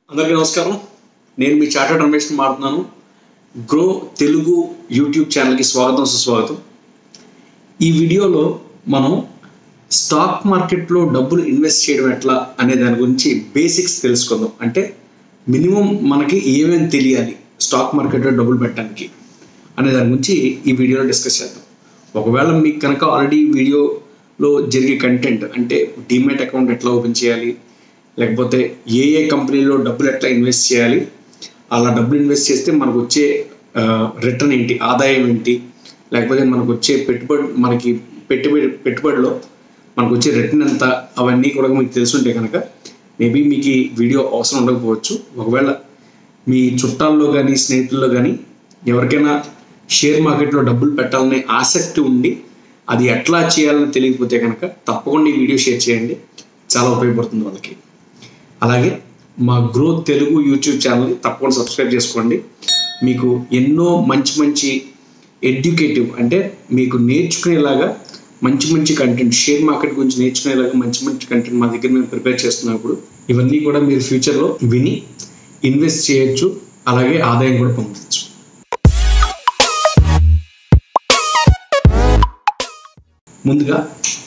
అందరికీ నమస్కారం నేను మీ చార్టెడ్ రమేష్ మాట్లాడుతున్నాను గ్రో తెలుగు యూట్యూబ్ ఛానల్కి స్వాగతం సుస్వాగతం ఈ వీడియోలో మనం స్టాక్ మార్కెట్లో డబ్బులు ఇన్వెస్ట్ చేయడం ఎట్లా అనే దాని గురించి బేసిక్స్ తెలుసుకుందాం అంటే మినిమం మనకి ఏమేమి తెలియాలి స్టాక్ మార్కెట్లో డబ్బులు పెట్టడానికి అనే దాని గురించి ఈ వీడియోలో డిస్కస్ చేద్దాం ఒకవేళ మీకు కనుక ఆల్రెడీ వీడియోలో జరిగే కంటెంట్ అంటే డీమెట్ అకౌంట్ ఎట్లా ఓపెన్ చేయాలి లేకపోతే ఏ ఏ కంపెనీలో డబ్బులు ఎట్లా ఇన్వెస్ట్ చేయాలి అలా డబ్బులు ఇన్వెస్ట్ చేస్తే మనకు వచ్చే రిటర్న్ ఏంటి ఆదాయం ఏంటి లేకపోతే మనకు వచ్చే పెట్టుబడి మనకి పెట్టుబడి పెట్టుబడిలో మనకు వచ్చే రిటర్న్ ఎంత అవన్నీ కూడా మీకు తెలుసుంటే కనుక మేబీ మీకు ఈ వీడియో అవసరం ఉండకపోవచ్చు ఒకవేళ మీ చుట్టాల్లో కానీ స్నేహితుల్లో కానీ ఎవరికైనా షేర్ మార్కెట్లో డబ్బులు పెట్టాలనే ఆసక్తి ఉండి అది ఎట్లా చేయాలని తెలియకపోతే కనుక తప్పకుండా ఈ వీడియో షేర్ చేయండి చాలా ఉపయోగపడుతుంది వాళ్ళకి అలాగే మా గ్రోత్ తెలుగు యూట్యూబ్ ఛానల్ని తప్పకుండా సబ్స్క్రైబ్ చేసుకోండి మీకు ఎన్నో మంచి మంచి ఎడ్యుకేటివ్ అంటే మీకు నేర్చుకునేలాగా మంచి మంచి కంటెంట్ షేర్ మార్కెట్ గురించి నేర్చుకునేలాగా మంచి మంచి కంటెంట్ మా దగ్గర మేము ప్రిపేర్ చేస్తున్నప్పుడు ఇవన్నీ కూడా మీరు ఫ్యూచర్లో విని ఇన్వెస్ట్ చేయొచ్చు అలాగే ఆదాయం కూడా పొందవచ్చు ముందుగా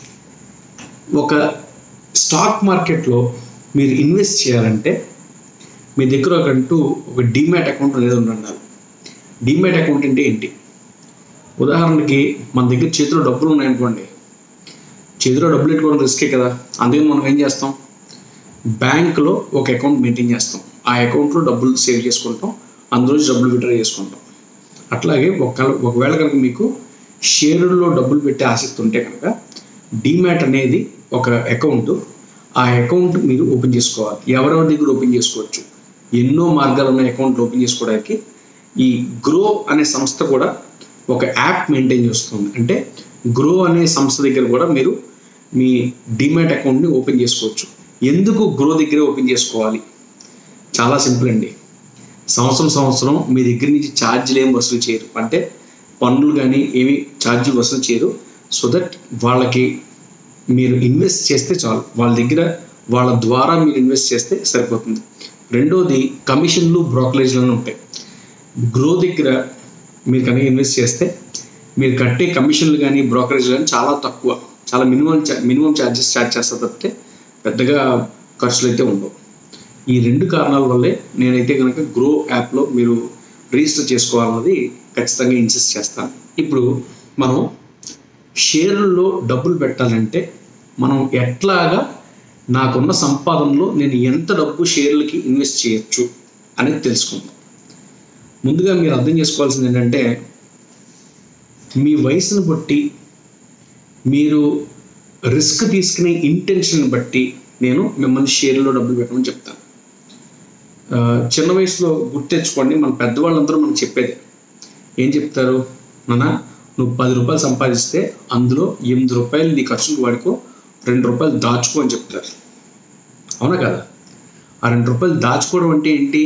ఒక స్టాక్ మార్కెట్లో మీరు ఇన్వెస్ట్ చేయాలంటే మీ దగ్గర ఒకంటూ ఒక డీమ్యాట్ అకౌంట్ అనేది ఉండాలి డీమ్యాట్ అకౌంట్ అంటే ఏంటి ఉదాహరణకి మన దగ్గర చేతిలో డబ్బులు ఉన్నాయనుకోండి చేతిలో డబ్బులు పెట్టుకోవడం రిస్కే కదా అందుకని మనం ఏం చేస్తాం బ్యాంక్లో ఒక అకౌంట్ మెయింటైన్ చేస్తాం ఆ అకౌంట్లో డబ్బులు సేవ్ చేసుకుంటాం అందులో డబ్బులు విడ్రా చేసుకుంటాం అట్లాగే ఒక ఒకవేళ కనుక మీకు షేరుల్లో డబ్బులు పెట్టే ఆసక్తి ఉంటే కనుక డీమ్యాట్ అనేది ఒక అకౌంట్ ఆ అకౌంట్ మీరు ఓపెన్ చేసుకోవాలి ఎవరెవరి దగ్గర ఓపెన్ చేసుకోవచ్చు ఎన్నో మార్గాలు ఉన్న అకౌంట్ ఓపెన్ చేసుకోవడానికి ఈ గ్రో అనే సంస్థ కూడా ఒక యాప్ మెయింటైన్ చేస్తుంది అంటే గ్రో అనే సంస్థ దగ్గర కూడా మీరు మీ డిమాట్ అకౌంట్ని ఓపెన్ చేసుకోవచ్చు ఎందుకు గ్రో దగ్గరే ఓపెన్ చేసుకోవాలి చాలా సింపుల్ అండి సంవత్సరం సంవత్సరం మీ దగ్గర నుంచి ఛార్జీలు ఏం వసూలు చేయరు అంటే పన్నులు కానీ ఏమి ఛార్జీలు వసూలు చేయరు సో దట్ వాళ్ళకి మీరు ఇన్వెస్ట్ చేస్తే చాలు వాళ్ళ దగ్గర వాళ్ళ ద్వారా మీరు ఇన్వెస్ట్ చేస్తే సరిపోతుంది రెండోది కమిషన్లు బ్రోకరేజ్లను ఉంటాయి గ్రో దగ్గర మీరు కనుక ఇన్వెస్ట్ చేస్తే మీరు కట్టే కమిషన్లు కానీ బ్రోకరేజ్ కానీ చాలా తక్కువ చాలా మినిమం మినిమం ఛార్జెస్ ఛార్జ్ చేస్తారు తప్పితే పెద్దగా ఖర్చులు అయితే ఉండవు ఈ రెండు కారణాల వల్లే నేనైతే కనుక గ్రో యాప్లో మీరు రిజిస్టర్ చేసుకోవాలన్నది ఖచ్చితంగా ఇన్సిస్ట్ చేస్తాను ఇప్పుడు మనం షేర్లలో డబ్బులు పెట్టాలంటే మనం ఎట్లాగా నాకున్న సంపాదనలో నేను ఎంత డబ్బు షేర్లకి ఇన్వెస్ట్ చేయొచ్చు అనేది తెలుసుకుందాం ముందుగా మీరు అర్థం చేసుకోవాల్సింది ఏంటంటే మీ వయసును బట్టి మీరు రిస్క్ తీసుకునే ఇంటెన్షన్ బట్టి నేను మిమ్మల్ని షేర్లో డబ్బులు పెట్టమని చెప్తాను చిన్న వయసులో గుర్తెచ్చుకోండి మన పెద్దవాళ్ళందరూ మనకు చెప్పేది ఏం చెప్తారు నాన్న నువ్వు పది రూపాయలు సంపాదిస్తే అందులో ఎనిమిది రూపాయలు నీ ఖర్చులు వాడుకో రెండు రూపాయలు దాచుకో అని చెప్తారు అవునా కదా ఆ రెండు రూపాయలు దాచుకోవడం అంటే ఏంటి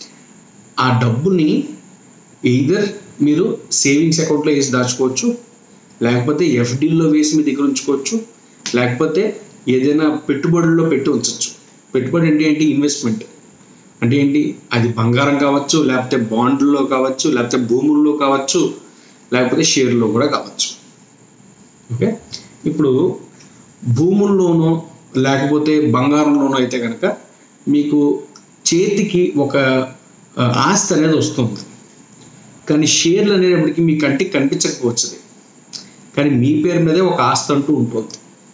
ఆ డబ్బుని ఎయిదర్ మీరు సేవింగ్స్ అకౌంట్లో వేసి దాచుకోవచ్చు లేకపోతే ఎఫ్డీల్లో వేసి మీ దగ్గర ఉంచుకోవచ్చు లేకపోతే ఏదైనా పెట్టుబడుల్లో పెట్టి ఉంచవచ్చు పెట్టుబడి అంటే ఏంటి ఇన్వెస్ట్మెంట్ అంటే ఏంటి అది బంగారం కావచ్చు లేకపోతే బాండ్లో కావచ్చు లేకపోతే భూముల్లో కావచ్చు లేకపోతే షేర్లో కూడా కావచ్చు ఓకే ఇప్పుడు భూముల్లోనో లేకపోతే బంగారంలోనో అయితే కనుక మీకు చేతికి ఒక ఆస్తి అనేది వస్తుంది కానీ షేర్లు అనేటప్పటికి మీ కంటికి కనిపించకపోవచ్చు కానీ మీ పేరు మీదే ఒక ఆస్తి అంటూ ఉంటుంది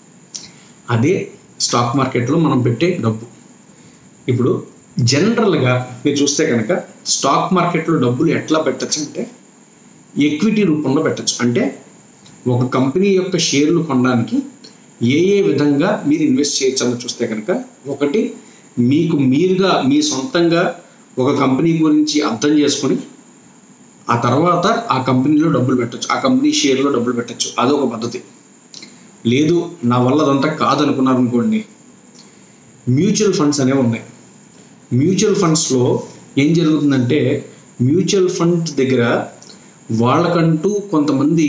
అదే స్టాక్ మార్కెట్లో మనం పెట్టే డబ్బు ఇప్పుడు జనరల్గా మీరు చూస్తే కనుక స్టాక్ మార్కెట్లో డబ్బులు ఎట్లా పెట్టచ్చు అంటే ఈక్విటీ రూపంలో పెట్టచ్చు అంటే ఒక కంపెనీ యొక్క షేర్లు కొనడానికి ఏ ఏ విధంగా మీరు ఇన్వెస్ట్ చేయొచ్చు అన్నది చూస్తే కనుక ఒకటి మీకు మీరుగా మీ సొంతంగా ఒక కంపెనీ గురించి అర్థం చేసుకొని ఆ తర్వాత ఆ కంపెనీలో డబ్బులు పెట్టచ్చు ఆ కంపెనీ షేర్లో డబ్బులు పెట్టచ్చు అదొక పద్ధతి లేదు నా వల్ల అదంతా కాదనుకున్నారు అనుకోండి మ్యూచువల్ ఫండ్స్ అనేవి ఉన్నాయి మ్యూచువల్ ఫండ్స్లో ఏం జరుగుతుందంటే మ్యూచువల్ ఫండ్ దగ్గర వాళ్ళకంటూ కొంతమంది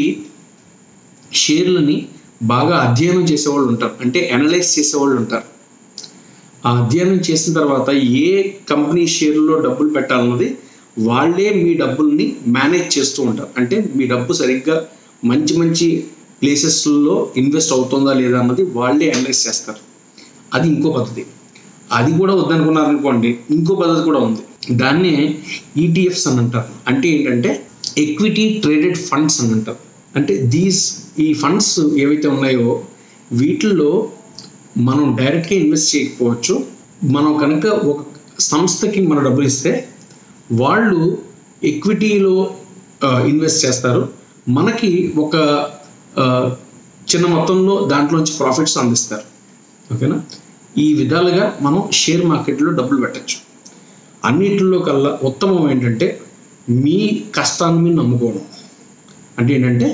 షేర్లని బాగా అధ్యయనం చేసేవాళ్ళు ఉంటారు అంటే అనలైజ్ చేసేవాళ్ళు ఉంటారు ఆ అధ్యయనం చేసిన తర్వాత ఏ కంపెనీ షేర్లో డబ్బులు పెట్టాలన్నది వాళ్ళే మీ డబ్బుల్ని మేనేజ్ చేస్తూ ఉంటారు అంటే మీ డబ్బు సరిగ్గా మంచి మంచి ప్లేసెస్లో ఇన్వెస్ట్ అవుతుందా లేదా అన్నది వాళ్ళే అనలైజ్ చేస్తారు అది ఇంకో పద్ధతి అది కూడా వద్దనుకున్నారనుకోండి ఇంకో పద్ధతి కూడా ఉంది దాన్నే ఈటీఎఫ్స్ అని అంటారు అంటే ఏంటంటే ఎక్విటీ ట్రేడెడ్ ఫండ్స్ అని అంటారు అంటే దీస్ ఈ ఫండ్స్ ఏవైతే ఉన్నాయో వీటిల్లో మనం డైరెక్ట్గా ఇన్వెస్ట్ చేయకపోవచ్చు మనం కనుక ఒక సంస్థకి మన డబ్బులు ఇస్తే వాళ్ళు ఎక్విటీలో ఇన్వెస్ట్ చేస్తారు మనకి ఒక ఆ, చిన్న మొత్తంలో దాంట్లోంచి ప్రాఫిట్స్ అందిస్తారు ఓకేనా ఈ విధాలుగా మనం షేర్ మార్కెట్లో డబ్బులు పెట్టచ్చు అన్నిటిలో కల్లా ఉత్తమం ఏంటంటే మీ కష్టాన్ని మీరు నమ్ముకోవడం అంటే ఏంటంటే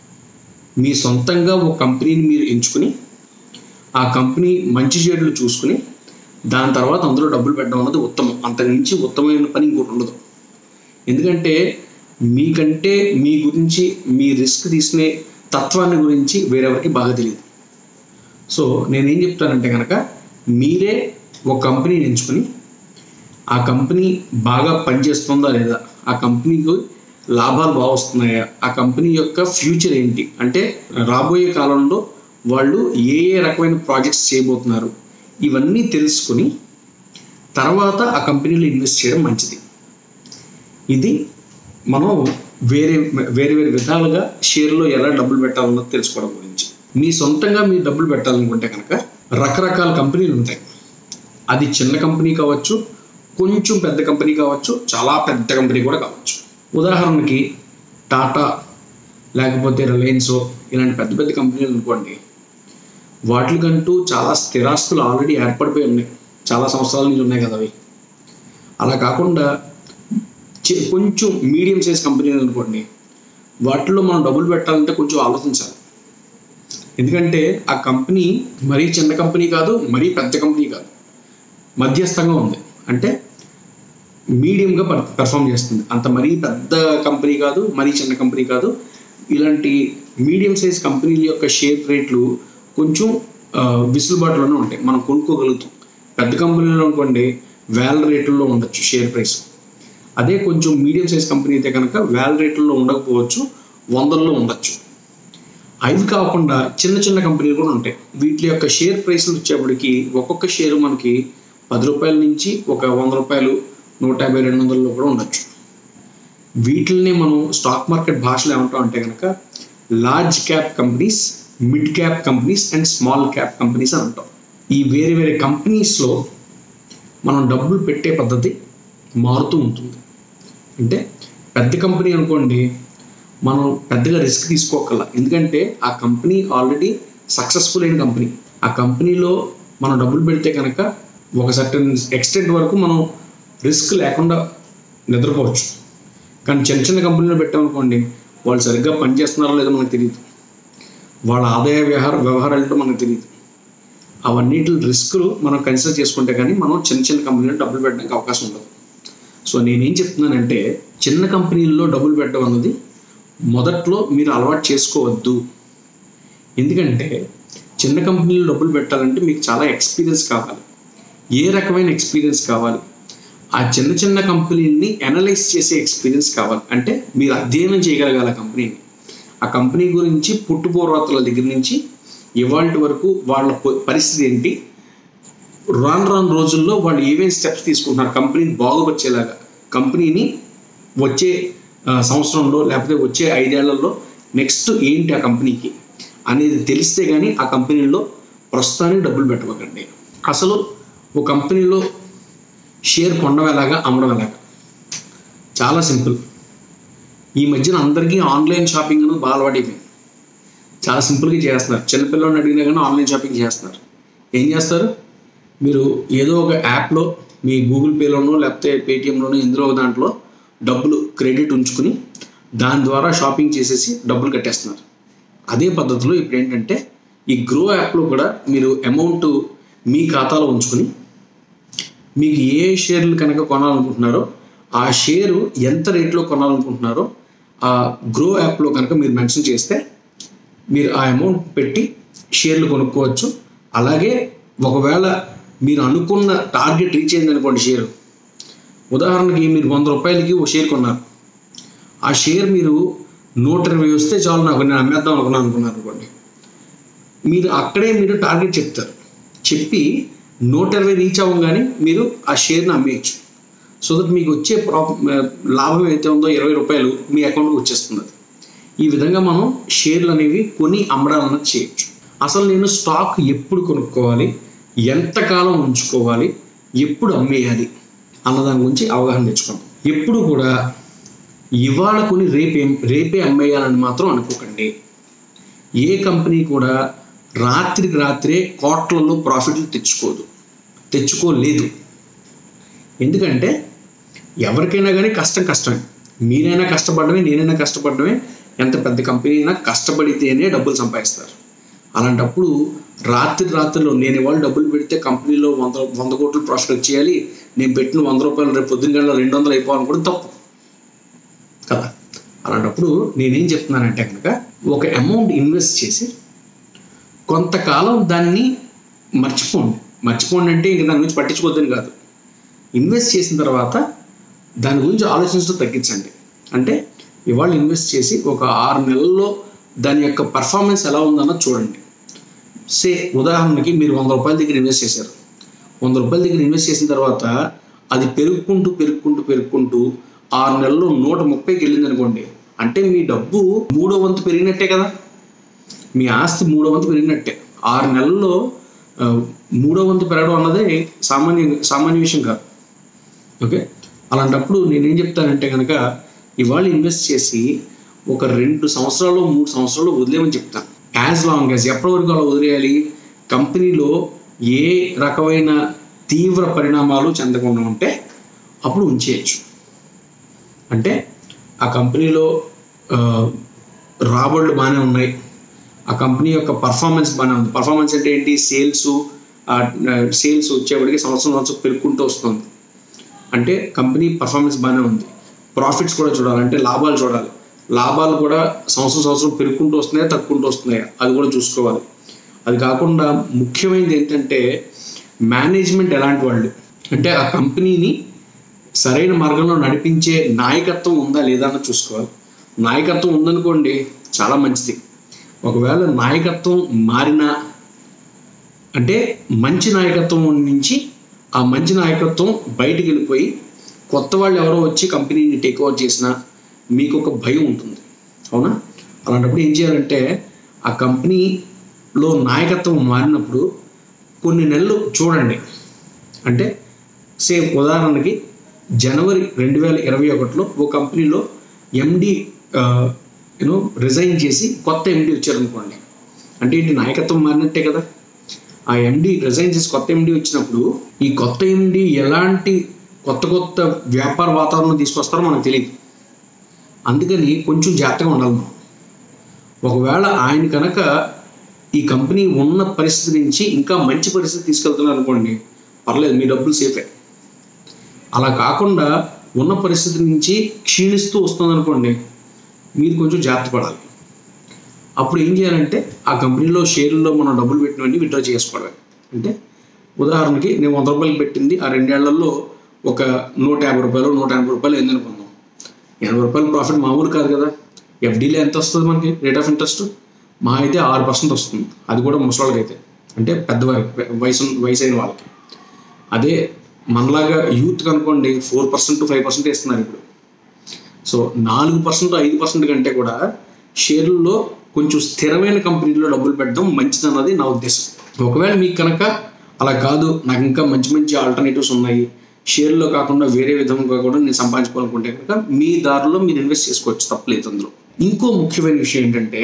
మీ సొంతంగా ఒక కంపెనీని మీరు ఎంచుకుని ఆ కంపెనీ మంచి చెడులు చూసుకుని దాని తర్వాత అందులో డబ్బులు పెట్టడం అన్నది ఉత్తమం అంతకుమించి ఉత్తమమైన పని ఇంకోటి ఉండదు ఎందుకంటే మీకంటే మీ గురించి మీ రిస్క్ తీసుకునే తత్వాన్ని గురించి వేరెవరికి బాగా తెలియదు సో నేనేం చెప్తానంటే కనుక మీరే ఒక కంపెనీని ఎంచుకుని ఆ కంపెనీ బాగా పనిచేస్తుందా లేదా ఆ కంపెనీకి లాభాలు బాగా వస్తున్నాయా ఆ కంపెనీ యొక్క ఫ్యూచర్ ఏంటి అంటే రాబోయే కాలంలో వాళ్ళు ఏ ఏ రకమైన ప్రాజెక్ట్స్ చేయబోతున్నారు ఇవన్నీ తెలుసుకుని తర్వాత ఆ కంపెనీలో ఇన్వెస్ట్ చేయడం మంచిది ఇది మనం వేరే వేరే వేరే విధాలుగా షేర్లో ఎలా డబ్బులు పెట్టాలన్నది తెలుసుకోవడం గురించి మీ సొంతంగా మీరు డబ్బులు పెట్టాలనుకుంటే కనుక రకరకాల కంపెనీలు ఉంటాయి అది చిన్న కంపెనీ కావచ్చు కొంచెం పెద్ద కంపెనీ కావచ్చు చాలా పెద్ద కంపెనీ కూడా కావచ్చు ఉదాహరణకి టాటా లేకపోతే రిలయన్సో ఇలాంటి పెద్ద పెద్ద కంపెనీలు అనుకోండి వాటికంటూ చాలా స్థిరాస్తులు ఆల్రెడీ ఏర్పడిపోయి ఉన్నాయి చాలా సంవత్సరాల నుంచి ఉన్నాయి కదా అవి అలా కాకుండా చి- కొంచెం మీడియం సైజ్ కంపెనీలు అనుకోండి వాటిలో మనం డబ్బులు పెట్టాలంటే కొంచెం ఆలోచించాలి ఎందుకంటే ఆ కంపెనీ మరీ చిన్న కంపెనీ కాదు మరీ పెద్ద కంపెనీ కాదు మధ్యస్థంగా ఉంది అంటే మీడియంగా పెర్ఫామ్ చేస్తుంది అంత మరీ పెద్ద కంపెనీ కాదు మరీ చిన్న కంపెనీ కాదు ఇలాంటి మీడియం సైజ్ కంపెనీల యొక్క షేర్ రేట్లు కొంచెం ఆ, విసులుబాటులోనే ఉంటాయి మనం కొనుక్కోగలుగుతాం పెద్ద కంపెనీలో అనుకోండి వేల రేట్లలో ఉండొచ్చు షేర్ ప్రైస్ అదే కొంచెం మీడియం సైజ్ కంపెనీ అయితే కనుక వేల రేట్లలో ఉండకపోవచ్చు వందల్లో ఉండొచ్చు అవి కాకుండా చిన్న చిన్న కంపెనీలు కూడా ఉంటాయి వీటి యొక్క షేర్ ప్రైస్లు వచ్చేప్పటికి ఒక్కొక్క షేరు మనకి పది రూపాయల నుంచి ఒక వంద రూపాయలు నూట యాభై రెండు వందలలో కూడా ఉండొచ్చు వీటిల్ని మనం స్టాక్ మార్కెట్ భాషలో ఏమంటాం అంటే కనుక large cap companies mid cap companies and small cap companies అని అంటాం ఈ వేరే వేరే కంపెనీస్లో మనం డబ్బులు పెట్టే పద్ధతి మారుతూ ఉంటుంది అంటే పెద్ద కంపెనీ అనుకోండి మనం పెద్దగా రిస్క్ తీసుకోకల ఎందుకంటే ఆ కంపెనీ ఆల్రెడీ సక్సెస్ఫుల్ అయిన కంపెనీ ఆ కంపెనీలో మనం డబ్బులు పెడితే కనుక ఒక సర్టన్ ఎక్స్టెంట్ వరకు మనం రిస్క్ లేకుండా నిద్రపోవచ్చు కానీ చిన్న చిన్న కంపెనీలో పెట్టామనుకోండి వాళ్ళు సరిగ్గా పనిచేస్తున్నారో లేదో మనకు తెలియదు వాళ్ళ ఆదాయ వ్యవహార వ్యవహారాలు ఏంటో మనకు తెలియదు అవన్నిటి రిస్కులు మనం కన్సిడర్ చేసుకుంటే కానీ మనం చిన్న చిన్న కంపెనీలో డబ్బులు పెట్టడానికి అవకాశం ఉండదు సో నేనేం చెప్తున్నానంటే చిన్న కంపెనీల్లో డబ్బులు పెట్టడం అన్నది మొదట్లో మీరు అలవాటు చేసుకోవద్దు ఎందుకంటే చిన్న కంపెనీలో డబ్బులు పెట్టాలంటే మీకు చాలా ఎక్స్పీరియన్స్ కావాలి ఏ రకమైన ఎక్స్పీరియన్స్ కావాలి ఆ చిన్న చిన్న కంపెనీని అనలైజ్ చేసే ఎక్స్పీరియన్స్ కావాలి అంటే మీరు అధ్యయనం చేయగలగాలి ఆ కంపెనీని ఆ కంపెనీ గురించి పుట్టుపూర్వతల దగ్గర నుంచి ఇవాళ వరకు వాళ్ళ ప- పరిస్థితి ఏంటి రాను రాను రోజుల్లో వాళ్ళు ఏమేమి స్టెప్స్ తీసుకుంటున్నారు కంపెనీని బాగుపరిచేలాగా కంపెనీని వచ్చే ఆ, సంవత్సరంలో లేకపోతే వచ్చే ఐదేళ్లలో నెక్స్ట్ ఏంటి ఆ కంపెనీకి అనేది తెలిస్తే కానీ ఆ కంపెనీలో ప్రస్తుతానికి డబ్బులు పెట్టవకండి అసలు ఒక కంపెనీలో షేర్ కొనడం ఎలాగా అమ్మడం ఎలాగా చాలా సింపుల్ ఈ మధ్యన అందరికీ ఆన్లైన్ షాపింగ్ అనేది బాగా అలవాటైపోయింది చాలా సింపుల్గా చేస్తున్నారు చిన్నపిల్లల్ని అడిగినా కానీ ఆన్లైన్ షాపింగ్ చేస్తున్నారు ఏం చేస్తారు మీరు ఏదో ఒక యాప్లో మీ గూగుల్ పేలోనో లేకపోతే పేటిఎంలోనో ఎందులో ఒక దాంట్లో డబ్బులు క్రెడిట్ ఉంచుకుని దాని ద్వారా షాపింగ్ చేసేసి డబ్బులు కట్టేస్తున్నారు అదే పద్ధతిలో ఇప్పుడు ఏంటంటే ఈ గ్రో యాప్లో కూడా మీరు అమౌంట్ మీ ఖాతాలో ఉంచుకుని మీకు ఏ షేర్లు కనుక కొనాలనుకుంటున్నారో ఆ షేరు ఎంత రేట్లో కొనాలనుకుంటున్నారో ఆ గ్రో యాప్లో కనుక మీరు మెన్షన్ చేస్తే మీరు ఆ అమౌంట్ పెట్టి షేర్లు కొనుక్కోవచ్చు అలాగే ఒకవేళ మీరు అనుకున్న టార్గెట్ రీచ్ అయింది అనుకోండి షేర్ ఉదాహరణకి మీరు వంద రూపాయలకి ఓ షేర్ కొన్నారు ఆ షేర్ మీరు నూట ఇరవై వస్తే చాలు నాకు నేను అమ్మేద్దాం అనుకున్నాను అనుకున్నారు అనుకోండి మీరు అక్కడే మీరు టార్గెట్ చెప్తారు చెప్పి నూట ఇరవై రీచ్ అవ్వగానే మీరు ఆ షేర్ని అమ్మేయచ్చు సో దట్ మీకు వచ్చే ప్రా లాభం అయితే ఉందో ఇరవై రూపాయలు మీ అకౌంట్కి వచ్చేస్తుంది అది. ఈ విధంగా మనం షేర్లు అనేవి కొని అమ్మడాలన్నది చేయొచ్చు అసలు నేను స్టాక్ ఎప్పుడు కొనుక్కోవాలి ఎంతకాలం ఉంచుకోవాలి ఎప్పుడు అమ్మేయాలి అన్న దాని గురించి అవగాహన తెచ్చుకోండి ఎప్పుడు కూడా ఇవాళ కొని రేపే రేపే అమ్మేయాలని మాత్రం అనుకోకండి ఏ కంపెనీ కూడా రాత్రికి రాత్రే కోట్లలో ప్రాఫిట్లు తెచ్చుకోదు తెచ్చుకోలేదు ఎందుకంటే ఎవరికైనా కానీ కష్టం కష్టమే మీరైనా కష్టపడమే నేనైనా కష్టపడమే ఎంత పెద్ద కంపెనీ అయినా కష్టపడితేనే డబ్బులు సంపాదిస్తారు అలాంటప్పుడు రాత్రి రాత్రిలో నేను ఇవాళ డబ్బులు పెడితే కంపెనీలో వంద వంద కోట్లు ప్రాఫిట్ వచ్చేయాలి నేను పెట్టిన వంద రూపాయలు రేపు పొద్దున్న గంటల రెండు వందలు అయిపోవాలని కూడా తప్పు కదా అలాంటప్పుడు నేనేం చెప్తున్నానంటే కనుక ఒక అమౌంట్ ఇన్వెస్ట్ చేసి కొంతకాలం దాన్ని మర్చిపోండి మర్చిపోండి అంటే ఇంక దాని గురించి పట్టించుకోవద్దని కాదు ఇన్వెస్ట్ చేసిన తర్వాత దాని గురించి ఆలోచించడం తగ్గించండి అంటే ఇవాళ ఇన్వెస్ట్ చేసి ఒక ఆరు నెలల్లో దాని యొక్క పర్ఫార్మెన్స్ ఎలా ఉందన్నది చూడండి సే ఉదాహరణకి మీరు వంద రూపాయల దగ్గర ఇన్వెస్ట్ చేశారు వంద రూపాయల దగ్గర ఇన్వెస్ట్ చేసిన తర్వాత అది పెరుగుకుంటూ పెరుగుకుంటూ పెరుగుకుంటూ ఆరు నెలల్లో నూట ముప్పైకి వెళ్ళింది అనుకోండి అంటే మీ డబ్బు మూడో వంతు పెరిగినట్టే కదా మీ ఆస్తి మూడో వంతు పెరిగినట్టే ఆరు నెలల్లో ఆ, మూడో వంతు పెరగడం అన్నది సామాన్య సామాన్య విషయం కాదు ఓకే అలాంటప్పుడు నేనేం చెప్తానంటే కనుక ఇవాళ ఇన్వెస్ట్ చేసి ఒక రెండు సంవత్సరాలు మూడు సంవత్సరాలు వదిలేమని చెప్తాను యాజ్ లాంగ్ యాజ్ ఎప్పటి వరకు అలా వదిలేయాలి కంపెనీలో ఏ రకమైన తీవ్ర పరిణామాలు చెందకుండా ఉంటే అప్పుడు ఉంచేయచ్చు అంటే ఆ కంపెనీలో ఆ, రాబడులు బాగానే ఉన్నాయి ఆ కంపెనీ యొక్క పర్ఫార్మెన్స్ బాగానే ఉంది పర్ఫార్మెన్స్ అంటే ఏంటి సేల్స్ సేల్స్ వచ్చేప్పటికి సంవత్సరం సంవత్సరం పెరుగుకుంటూ వస్తుంది అంటే కంపెనీ పర్ఫార్మెన్స్ బాగానే ఉంది ప్రాఫిట్స్ కూడా చూడాలి అంటే లాభాలు చూడాలి లాభాలు కూడా సంవత్సరం సంవత్సరం పెరుగుకుంటూ వస్తున్నాయా తగ్గుకుంటూ వస్తున్నాయా అది కూడా చూసుకోవాలి అది కాకుండా ముఖ్యమైనది ఏంటంటే మేనేజ్మెంట్ ఎలాంటి వాళ్ళు అంటే ఆ కంపెనీని సరైన మార్గంలో నడిపించే నాయకత్వం ఉందా లేదా అని చూసుకోవాలి నాయకత్వం ఉందనుకోండి చాలా మంచిది ఒకవేళ నాయకత్వం మారినా అంటే మంచి నాయకత్వం నుంచి ఆ మంచి నాయకత్వం బయటికి వెళ్ళిపోయి కొత్త వాళ్ళు ఎవరో వచ్చి కంపెనీని టేక్ ఓవర్ చేసినా మీకు ఒక భయం ఉంటుంది అవునా అలాంటప్పుడు ఏం చేయాలంటే ఆ కంపెనీలో నాయకత్వం మారినప్పుడు కొన్ని నెలలు చూడండి అంటే సేమ్ ఉదాహరణకి జనవరి రెండు వేల ఇరవై ఒకటిలో ఓ కంపెనీలో ఎండి యూనో రిజైన్ చేసి కొత్త ఎండి వచ్చారనుకోండి అంటే ఏంటి నాయకత్వం మారినట్టే కదా ఆ ఎండి రిజైన్ చేసి కొత్త ఎండి వచ్చినప్పుడు ఈ కొత్త ఎండి ఎలాంటి కొత్త కొత్త వ్యాపార వాతావరణం తీసుకొస్తారో మనకు తెలియదు అందుకని కొంచెం జాగ్రత్తగా ఉండాలి మనం ఒకవేళ ఆయన కనుక ఈ కంపెనీ ఉన్న పరిస్థితి నుంచి ఇంకా మంచి పరిస్థితి తీసుకెళ్తున్నారు అనుకోండి పర్లేదు మీ డబ్బులు సేఫే అలా కాకుండా ఉన్న పరిస్థితి నుంచి క్షీణిస్తూ వస్తుంది అనుకోండి మీరు కొంచెం జాగ్రత్త పడాలి అప్పుడు ఏం చేయాలంటే ఆ కంపెనీలో షేర్లలో మనం డబ్బులు పెట్టినవన్నీ విత్డ్రా చేసుకోవడమే అంటే ఉదాహరణకి నేను వంద రూపాయలు పెట్టింది ఆ రెండేళ్లలో ఒక నూట యాభై రూపాయలు నూట ఎనభై రూపాయలు ఏందనుకుందాం ఎనభై రూపాయలు ప్రాఫిట్ మామూలు కాదు కదా ఎఫ్డీలో ఎంత వస్తుంది మనకి రేట్ ఆఫ్ ఇంట్రెస్ట్ మా అయితే ఆరు పర్సెంట్ వస్తుంది అది కూడా ముసలాళ్ళకి అయితే అంటే పెద్దవారికి వయసు వయసు అయిన వాళ్ళకి అదే మనలాగా యూత్ అనుకోండి ఫోర్ పర్సెంట్ ఫైవ్ పర్సెంట్ ఇస్తున్నారు ఇప్పుడు సో నాలుగు పర్సెంట్ ఐదు పర్సెంట్ కంటే కూడా షేర్లలో కొంచెం స్థిరమైన కంపెనీలో డబ్బులు పెట్టడం మంచిది అన్నది నా ఉద్దేశం ఒకవేళ మీకు కనుక అలా కాదు నాకు ఇంకా మంచి మంచి ఆల్టర్నేటివ్స్ ఉన్నాయి షేర్లో కాకుండా వేరే విధంగా కూడా నేను సంపాదించుకోవాలనుకుంటే కనుక మీ దారిలో మీరు ఇన్వెస్ట్ చేసుకోవచ్చు తప్పలేదు అందులో ఇంకో ముఖ్యమైన విషయం ఏంటంటే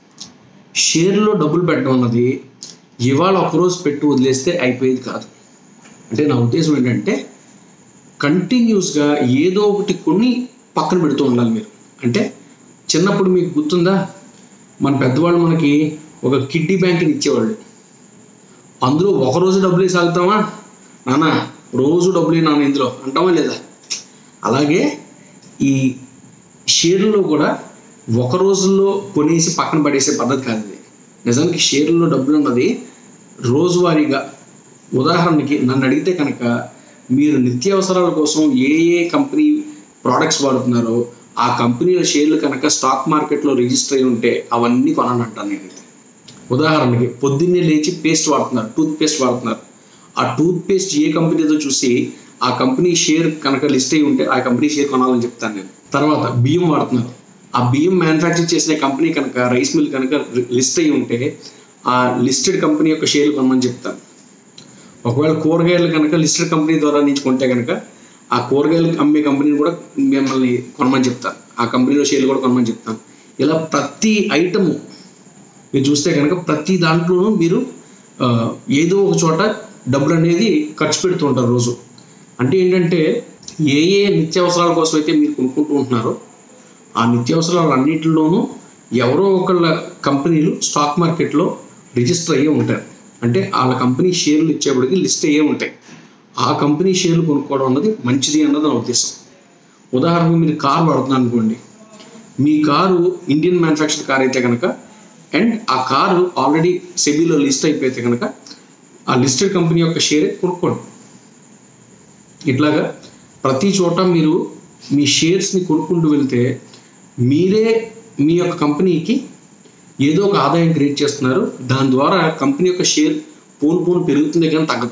షేర్లో డబ్బులు పెట్టడం అన్నది ఇవాళ ఒకరోజు పెట్టి వదిలేస్తే అయిపోయేది కాదు అంటే నా ఉద్దేశం ఏంటంటే కంటిన్యూస్గా ఏదో ఒకటి కొన్ని పక్కన పెడుతూ ఉండాలి మీరు అంటే చిన్నప్పుడు మీకు గుర్తుందా మన పెద్దవాళ్ళు మనకి ఒక కిడ్డీ బ్యాంక్ని ఇచ్చేవాళ్ళు అందులో ఒక రోజు డబ్బులు వేసి ఆగుతామా నాన్న రోజు డబ్బులు నాన్న ఇందులో అంటామా లేదా అలాగే ఈ షేర్లలో కూడా ఒక రోజుల్లో కొనేసి పక్కన పడేసే పద్ధతి కాదు ఇది నిజానికి షేర్లలో డబ్బులు ఉన్నది రోజువారీగా ఉదాహరణకి నన్ను అడిగితే కనుక మీరు నిత్యావసరాల కోసం ఏ ఏ కంపెనీ ప్రోడక్ట్స్ వాడుతున్నారో ఆ కంపెనీల షేర్లు కనుక స్టాక్ మార్కెట్లో రిజిస్టర్ అయి ఉంటే అవన్నీ కొనని అంటాను నేనైతే ఉదాహరణకి పొద్దున్నే లేచి పేస్ట్ వాడుతున్నారు టూత్ పేస్ట్ వాడుతున్నారు ఆ టూత్ పేస్ట్ ఏ కంపెనీదో చూసి ఆ కంపెనీ షేర్ కనుక లిస్ట్ అయి ఉంటే ఆ కంపెనీ షేర్ కొనాలని చెప్తాను నేను తర్వాత బియ్యం వాడుతున్నారు ఆ బియ్యం మ్యానుఫ్యాక్చర్ చేసిన కంపెనీ కనుక రైస్ మిల్ కనుక లిస్ట్ అయి ఉంటే ఆ లిస్టెడ్ కంపెనీ యొక్క షేర్లు కొనమని చెప్తాను ఒకవేళ కూరగాయలు కనుక లిస్టెడ్ కంపెనీ ద్వారా నుంచి కొంటే కనుక ఆ కూరగాయలు అమ్మే కంపెనీని కూడా మిమ్మల్ని కొనమని చెప్తాను ఆ కంపెనీలో షేర్లు కూడా కొనమని చెప్తాను ఇలా ప్రతి ఐటము మీరు చూస్తే కనుక ప్రతి దాంట్లోనూ మీరు ఆ, ఏదో ఒక చోట డబ్బులు అనేది ఖర్చు పెడుతూ ఉంటారు రోజు అంటే ఏంటంటే ఏ ఏ నిత్యావసరాల కోసం అయితే మీరు కొనుక్కుంటూ ఉంటున్నారో ఆ నిత్యావసరాలు అన్నింటిలోనూ ఎవరో ఒకళ్ళ కంపెనీలు స్టాక్ మార్కెట్లో రిజిస్టర్ అయ్యే ఉంటారు అంటే వాళ్ళ కంపెనీ షేర్లు ఇచ్చేప్పటికి లిస్ట్ అయ్యే ఉంటాయి ఆ కంపెనీ షేర్లు కొనుక్కోవడం అన్నది మంచిది అన్నది నా ఉద్దేశం ఉదాహరణకు మీరు కార్ వాడుతున్నారు అనుకోండి మీ కారు ఇండియన్ మ్యానుఫ్యాక్చర్ కార్ అయితే కనుక అండ్ ఆ కారు ఆల్రెడీ సెబీలో లిస్ట్ అయిపోతే కనుక ఆ లిస్టెడ్ కంపెనీ యొక్క షేర్ కొనుక్కోండి ఇట్లాగా ప్రతి చోట మీరు మీ షేర్స్ని కొనుక్కుంటూ వెళ్తే మీరే మీ యొక్క కంపెనీకి ఏదో ఒక ఆదాయం క్రియేట్ చేస్తున్నారు దాని ద్వారా కంపెనీ యొక్క షేర్ పోను పోను పెరుగుతుంది కానీ తగ్గదు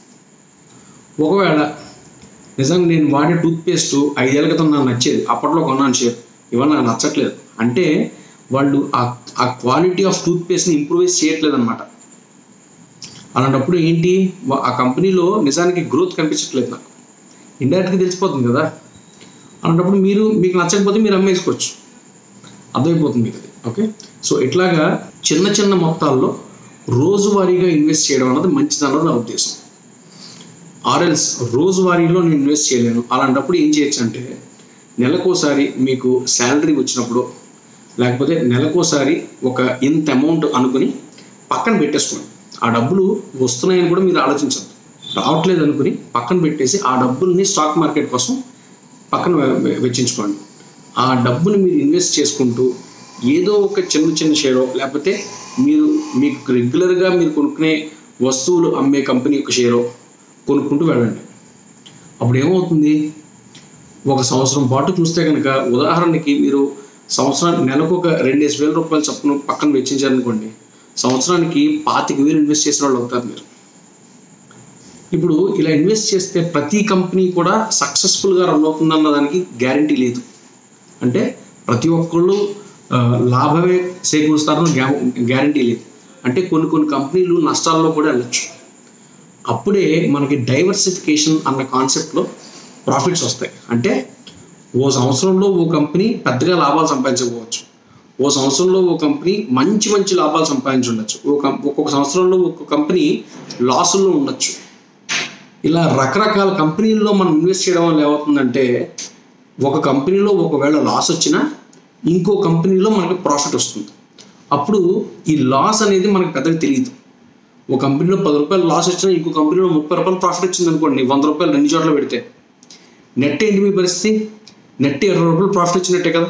ఒకవేళ నిజంగా నేను వాడే టూత్పేస్ట్ ఐదేళ్ల క్రితం నాకు నచ్చేది అప్పట్లో కొన్నాను షేర్ ఇవాళ నాకు నచ్చట్లేదు అంటే వాళ్ళు ఆ ఆ క్వాలిటీ ఆఫ్ టూత్పేస్ట్ని ఇంప్రూవైజ్ చేయట్లేదు అనమాట అలాంటప్పుడు ఏంటి వా- ఆ కంపెనీలో నిజానికి గ్రోత్ కనిపించట్లేదు నాకు ఇండైరెక్ట్గా తెలిసిపోతుంది కదా అలాంటప్పుడు మీరు మీకు నచ్చకపోతే మీరు అమ్మేసుకోవచ్చు అర్థమైపోతుంది మీకు అది ఓకే సో ఇట్లాగా చిన్న చిన్న మొత్తాల్లో రోజువారీగా ఇన్వెస్ట్ చేయడం అన్నది మంచిదన్నది నా ఉద్దేశం ఆర్ఎల్స్ రోజువారీలో నేను ఇన్వెస్ట్ చేయలేను అలాంటప్పుడు ఏం చేయొచ్చు అంటే నెలకోసారి మీకు శాలరీ వచ్చినప్పుడు లేకపోతే నెలకోసారి ఒక ఇంత అమౌంట్ అనుకుని పక్కన పెట్టేసుకోండి ఆ డబ్బులు వస్తున్నాయని కూడా మీరు ఆలోచించద్దు రావట్లేదు అనుకుని పక్కన పెట్టేసి ఆ డబ్బుల్ని స్టాక్ మార్కెట్ కోసం పక్కన వె- వె- వెచ్చించుకోండి ఆ డబ్బుని మీరు ఇన్వెస్ట్ చేసుకుంటూ ఏదో ఒక చిన్న చిన్న షేరో లేకపోతే మీరు మీకు రెగ్యులర్గా మీరు కొనుక్కునే వస్తువులు అమ్మే కంపెనీ యొక్క షేరో కొనుక్కుంటూ వెళ్ళండి అప్పుడు ఏమవుతుంది ఒక సంవత్సరం పాటు చూస్తే కనుక ఉదాహరణకి మీరు సంవత్సరానికి నెలకు ఒక రెండేసి వేల రూపాయలు చొప్పున పక్కన వెచ్చించారనుకోండి సంవత్సరానికి పాతిక వేలు ఇన్వెస్ట్ చేసిన వాళ్ళు అవుతారు మీరు ఇప్పుడు ఇలా ఇన్వెస్ట్ చేస్తే ప్రతి కంపెనీ కూడా సక్సెస్ఫుల్గా రన్ అవుతుందన్న దానికి గ్యారంటీ లేదు అంటే ప్రతి ఒక్కళ్ళు ఆ, లాభమే చేకూరుస్తారని గ్యారంటీ లేదు అంటే కొన్ని కొన్ని కంపెనీలు నష్టాల్లో కూడా వెళ్ళచ్చు అప్పుడే మనకి డైవర్సిఫికేషన్ అన్న కాన్సెప్ట్లో ప్రాఫిట్స్ వస్తాయి అంటే ఓ సంవత్సరంలో ఓ కంపెనీ పెద్దగా లాభాలు సంపాదించకపోవచ్చు ఓ సంవత్సరంలో ఓ కంపెనీ మంచి మంచి లాభాలు సంపాదించి ఉండొచ్చు ఓ కం ఒక్కొక్క సంవత్సరంలో ఒక్కొక్క కంపెనీ లాసుల్లో ఉండొచ్చు ఇలా రకరకాల కంపెనీల్లో మనం ఇన్వెస్ట్ చేయడం వల్ల ఏమవుతుందంటే ఒక కంపెనీలో ఒకవేళ లాస్ వచ్చినా ఇంకో కంపెనీలో మనకి ప్రాఫిట్ వస్తుంది అప్పుడు ఈ లాస్ అనేది మనకు పెద్దగా తెలియదు ఒక కంపెనీలో పది రూపాయలు లాస్ వచ్చినా ఇంకో కంపెనీలో ముప్పై రూపాయలు ప్రాఫిట్ వచ్చింది అనుకోండి వంద రూపాయలు రెండు చోట్ల పెడితే నెట్ ఏంటి మీ పరిస్థితి నెట్ ఇరవై రూపాయలు ప్రాఫిట్ వచ్చినట్టే కదా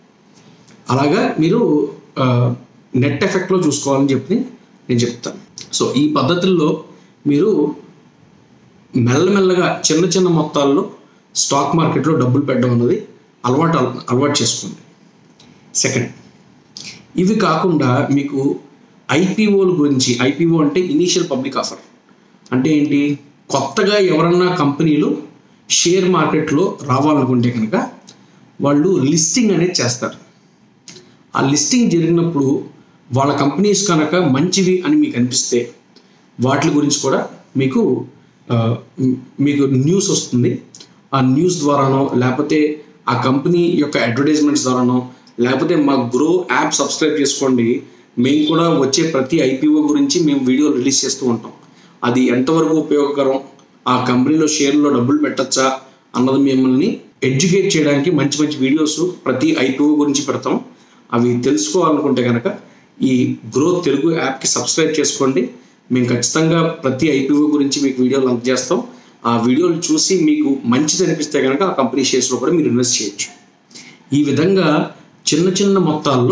అలాగా మీరు నెట్ ఎఫెక్ట్లో చూసుకోవాలని చెప్పి నేను చెప్తాను సో ఈ పద్ధతుల్లో మీరు మెల్లమెల్లగా చిన్న చిన్న మొత్తాల్లో స్టాక్ మార్కెట్లో డబ్బులు పెట్టడం అన్నది అలవాటు అలవాటు చేసుకోండి సెకండ్ ఇవి కాకుండా మీకు ఐపీఓల గురించి ఐపీఓ అంటే ఇనీషియల్ పబ్లిక్ ఆఫర్ అంటే ఏంటి కొత్తగా ఎవరన్నా కంపెనీలు షేర్ మార్కెట్లో రావాలనుకుంటే కనుక వాళ్ళు లిస్టింగ్ అనేది చేస్తారు ఆ లిస్టింగ్ జరిగినప్పుడు వాళ్ళ కంపెనీస్ కనుక మంచివి అని మీకు అనిపిస్తే వాటి గురించి కూడా మీకు ఆ, మ్, మీకు న్యూస్ వస్తుంది ఆ న్యూస్ ద్వారానో లేకపోతే ఆ కంపెనీ యొక్క అడ్వర్టైజ్మెంట్స్ ద్వారానో లేకపోతే మా గ్రో యాప్ సబ్స్క్రైబ్ చేసుకోండి మేము కూడా వచ్చే ప్రతి ఐపీఓ గురించి మేము వీడియో రిలీజ్ చేస్తూ ఉంటాం అది ఎంతవరకు ఉపయోగకరం ఆ కంపెనీలో షేర్లో డబ్బులు పెట్టచ్చా అన్నది మిమ్మల్ని ఎడ్యుకేట్ చేయడానికి మంచి మంచి వీడియోస్ ప్రతి ఐపీఓ గురించి పెడతాం అవి తెలుసుకోవాలనుకుంటే కనుక ఈ గ్రోత్ తెలుగు యాప్కి సబ్స్క్రైబ్ చేసుకోండి మేము ఖచ్చితంగా ప్రతి ఐపీఓ గురించి మీకు వీడియోలు అందజేస్తాం ఆ వీడియోలు చూసి మీకు మంచిది అనిపిస్తే కనుక ఆ కంపెనీ షేర్స్లో కూడా మీరు ఇన్వెస్ట్ చేయొచ్చు ఈ విధంగా చిన్న చిన్న మొత్తాల్లో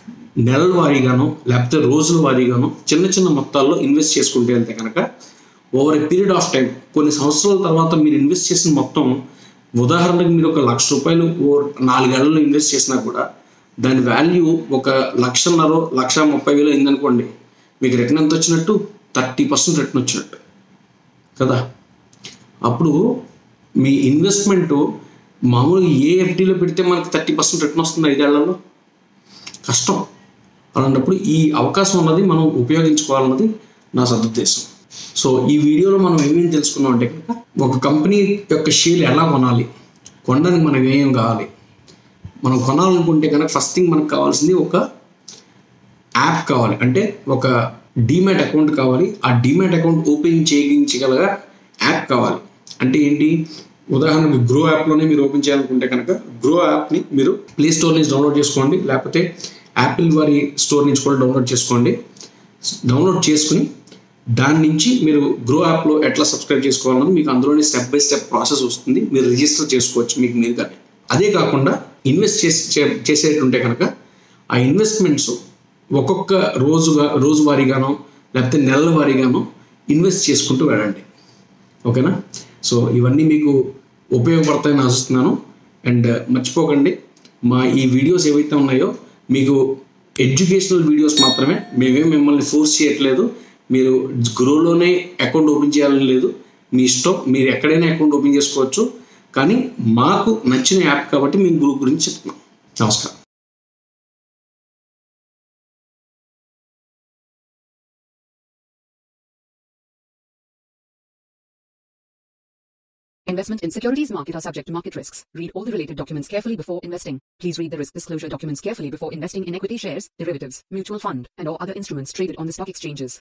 నెలల వారీగానో లేకపోతే రోజుల వారీగానో చిన్న చిన్న మొత్తాల్లో ఇన్వెస్ట్ చేసుకుంటే అంతే కనుక over a period of time కొన్ని సంవత్సరాల తర్వాత మీరు ఇన్వెస్ట్ చేసిన మొత్తం ఉదాహరణకు మీరు ఒక లక్ష రూపాయలు ఓ నాలుగేళ్లలో ఇన్వెస్ట్ చేసినా కూడా దాని వాల్యూ ఒక లక్షన్నర లక్ష ముప్పై వేలు అయిందనుకోండి మీకు రిటర్న్ ఎంత వచ్చినట్టు థర్టీ పర్సెంట్ రిటర్న్ వచ్చినట్టు కదా అప్పుడు మీ ఇన్వెస్ట్మెంట్ మామూలుగా ఏ ఎఫ్డీలో పెడితే మనకి థర్టీ పర్సెంట్ రిటర్న్ వస్తుంది ఐదేళ్లలో కష్టం అలాంటప్పుడు ఈ అవకాశం ఉన్నది మనం ఉపయోగించుకోవాలన్నది నా సదుద్దేశం సో ఈ వీడియోలో మనం ఏమేమి తెలుసుకున్నాం అంటే కనుక ఒక కంపెనీ యొక్క షేర్ ఎలా కొనాలి కొనడానికి మనకు ఏం కావాలి మనం కొనాలనుకుంటే కనుక ఫస్ట్ థింగ్ మనకు కావాల్సింది ఒక యాప్ కావాలి అంటే ఒక డీమ్యాట్ అకౌంట్ కావాలి ఆ డీమ్యాట్ అకౌంట్ ఓపెన్ చేయించగల యాప్ కావాలి అంటే ఏంటి ఉదాహరణకు గ్రో యాప్లోనే మీరు ఓపెన్ చేయాలనుకుంటే కనుక గ్రో యాప్ని మీరు ప్లే స్టోర్ నుంచి డౌన్లోడ్ చేసుకోండి లేకపోతే యాపిల్ వారి స్టోర్ నుంచి కూడా డౌన్లోడ్ చేసుకోండి డౌన్లోడ్ చేసుకుని దాని నుంచి మీరు గ్రో యాప్లో ఎట్లా సబ్స్క్రైబ్ చేసుకోవాలన్నది మీకు అందులోనే స్టెప్ బై స్టెప్ ప్రాసెస్ వస్తుంది మీరు రిజిస్టర్ చేసుకోవచ్చు మీకు మీరుగానే అదే కాకుండా ఇన్వెస్ట్ చేసి చేసేటుంటే కనుక ఆ ఇన్వెస్ట్మెంట్స్ ఒక్కొక్క రోజుగా రోజువారీగానో లేకపోతే నెలల వారీగానో ఇన్వెస్ట్ చేసుకుంటూ వెళ్ళండి ఓకేనా సో ఇవన్నీ మీకు ఉపయోగపడతాయని ఆశిస్తున్నాను అండ్ మర్చిపోకండి మా ఈ వీడియోస్ ఏవైతే ఉన్నాయో మీకు ఎడ్యుకేషనల్ వీడియోస్ మాత్రమే మేమేం మిమ్మల్ని ఫోర్స్ చేయట్లేదు మీరు గ్రోలోనే అకౌంట్ ఓపెన్ చేయాలని లేదు మీ ఇష్టం మీరు ఎక్కడైనా అకౌంట్ ఓపెన్ చేసుకోవచ్చు కానీ మాకు నచ్చిన యాప్ కాబట్టి మేము గ్రూప్ గురించి చెప్తున్నాం నమస్కారం Investment in securities market are subject to market risks. Read all the related documents carefully before investing. Please read the risk disclosure documents carefully before investing in equity shares, derivatives, mutual fund, and or other instruments traded on the stock exchanges.